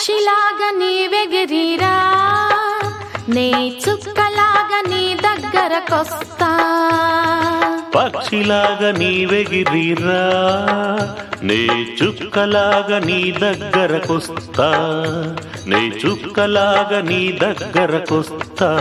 పక్షిలాగా నీవెగిరిరా నే చుక్కలాగా నీ దగ్గరకొస్తా పక్షిలాగా నీవెగిరిరా నే చుక్కలాగా నీ దగ్గరకొస్తా నే చుక్కలాగా నీ దగ్గరకొస్తా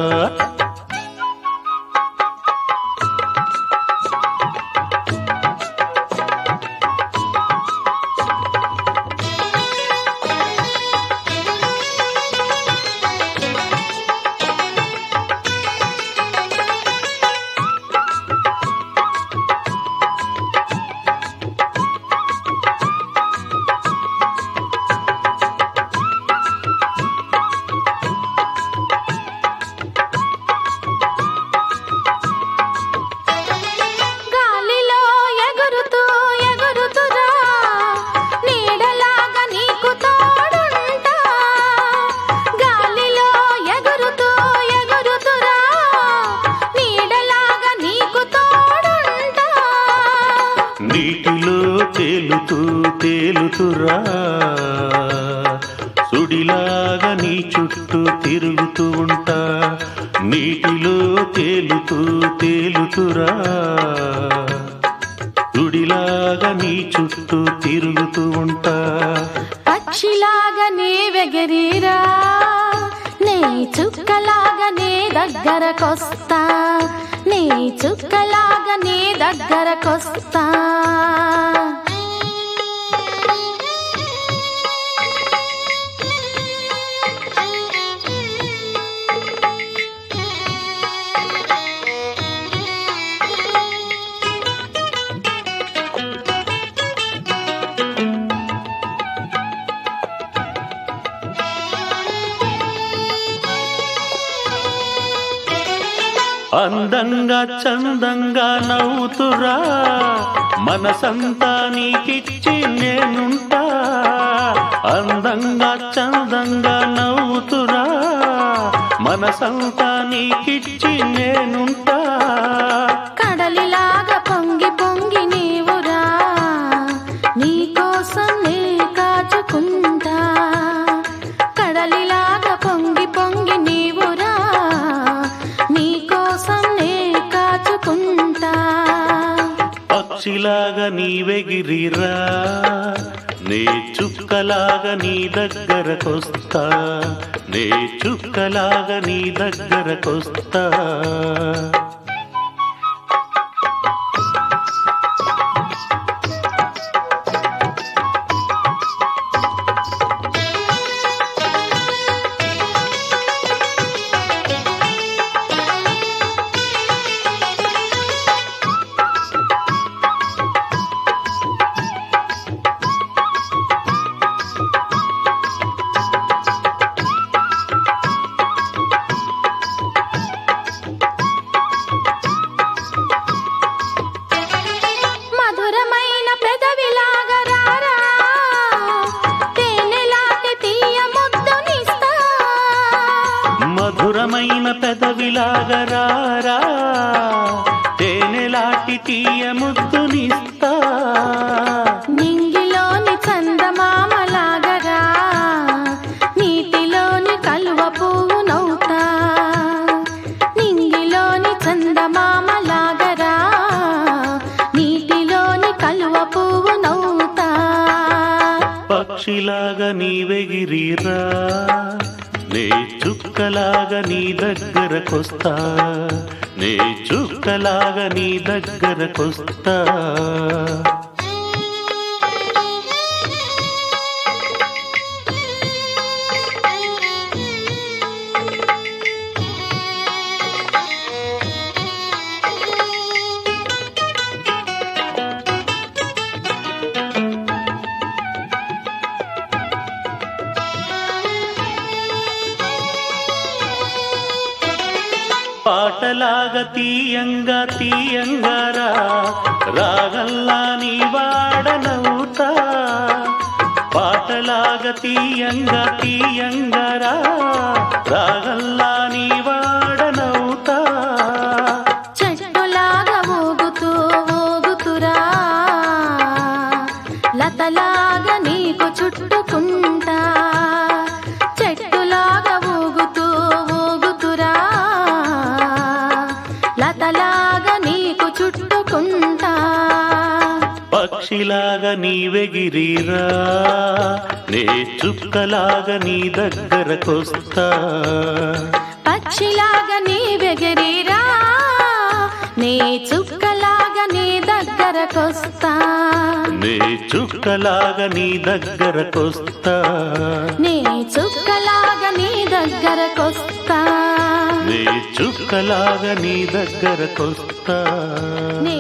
గాలిలో ఎగురుతూ ఎగురుతురా నీడలాగా నీకు తోడుంటా గాలిలో ఎగురుతూ ఎగురుతురా నీడలాగా నీకు తోడుంటా నీటిలో తేలుతూ తేలుతురా సుడిలాగా నీ చుట్టూ తిరుగుతూ ఉంటా నీటిలో తేలుతూ తేలుతురా సుడిలాగా నీ చుట్టూ తిరుగుతూ ఉంటా పక్షిలాగా నీవెగిరిరా నీ చుక్కలాగా నీ దగ్గరకొస్తా నీ చుక్కలాగా నీ దగ్గరకొస్తా అందంగా చందంగా నవ్వుతురా మనసంతా నీకిచ్చి నేనుంటా అందంగా చందంగా నవ్వుతురా మనసంతా నీకిచ్చి నేనుంటా కడలిలాగా పొంగి పొంగి నీవురా నీకోసం నే కాచుకుంటా కడలిలాగా పొంగి పొంగి నీవురా నీకోసం నే కాచుకుంటా పక్షిలాగా నీవెగిరిరా నే చుక్కలాగా నీ దగ్గరకొస్తా నే చుక్కలాగా నీ దగ్గరకొస్తా మధురమైన పెదవిలాగా రారా తేనెలాంటి తీయ ముద్దునిస్తా మధురమైన పెదవిలాగా రారా తేనెలాంటి తీయ ముద్దునిస్తా నింగిలోని చందమామలాగరా నీటిలోని కలువ పువ్వు నవ్వుతా నింగిలోని చందమామలాగరా నీటిలోని కలువ పువ్వు నవ్వుతా పక్షిలాగా నీవెగిరిరా నే చుక్కలాగా నీ దగ్గరకొస్తా నే చుక్కలాగా నీ దగ్గరకొస్తా పాటలాగా తీయంగా తీయంగా రా రాగల్లా నీ వాడనవుతా పాటలాగా తీయంగా తీయంగా రా రాగల్లా నీ వాడనవుతా చెట్టులాగా ఊగుతూ ఊగుతురా లతలాగా నీకు చుట్టుకుంటా పక్షిలాగా నీవెగిరిరా నే చుక్కలాగా నీ దగ్గరకొస్తా పక్షిలాగా నీ వెగరిరా నీ చుక్కలాగా నీ దగ్గరకొస్తా నే చుక్కలాగా నీ దగ్గరకొస్తా నీ చుక్కలాగా నీ దగ్గరకొస్తా నే చుక్కలాగా నీ దగ్గరకొస్తా నీ